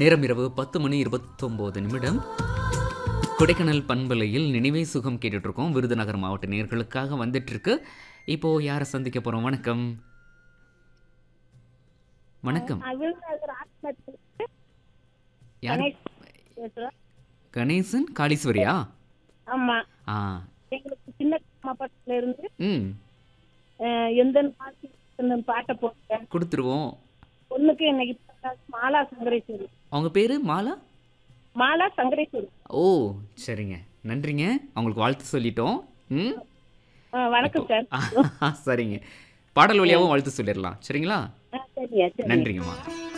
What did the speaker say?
நேரம் இரவு பத்து மணி இருபத்தொம்போது நிமிடம் கொடைக்கானல் பண்பலையில் நினைவே சுகம் கேட்டுட்டு இருக்கோம் விருதுநகர் மாவட்ட நேர்களுக்காக வந்துட்டு இருக்கு இப்போ யாரை சந்திக்க போறோம் வணக்கம் வணக்கம் விருதுநகர் ஆஸ்பத்திரி யார் கணேஷ் பேசுறேன். கணேசன் காளீஸ்வரியா ஆமா ஆ எங்களுக்கு சின்ன மாவட்டத்துல இருந்து ம் அஹ், எந்த பாட்டி இந்த பாட்டை போட்டேன் கொடுத்துருவோம் பொண்ணுக்கு இன்னைக்கு பிறந்தநாள் மாலா சங்கரேஸ்வரி அவங்க பேரு மாலா மாலா சங்கரேஸ்வரி ஓ சரிங்க நன்றிங்க அவங்களுக்கு வாழ்த்து சொல்லிட்டோம் ம் அஹ், வணக்கம் சார் சரிங்க பாடல் வழியாகவும் வாழ்த்து சொல்லிடலாம் சரிங்களா அஹ், சரியா சரி நன்றிங்கம்மா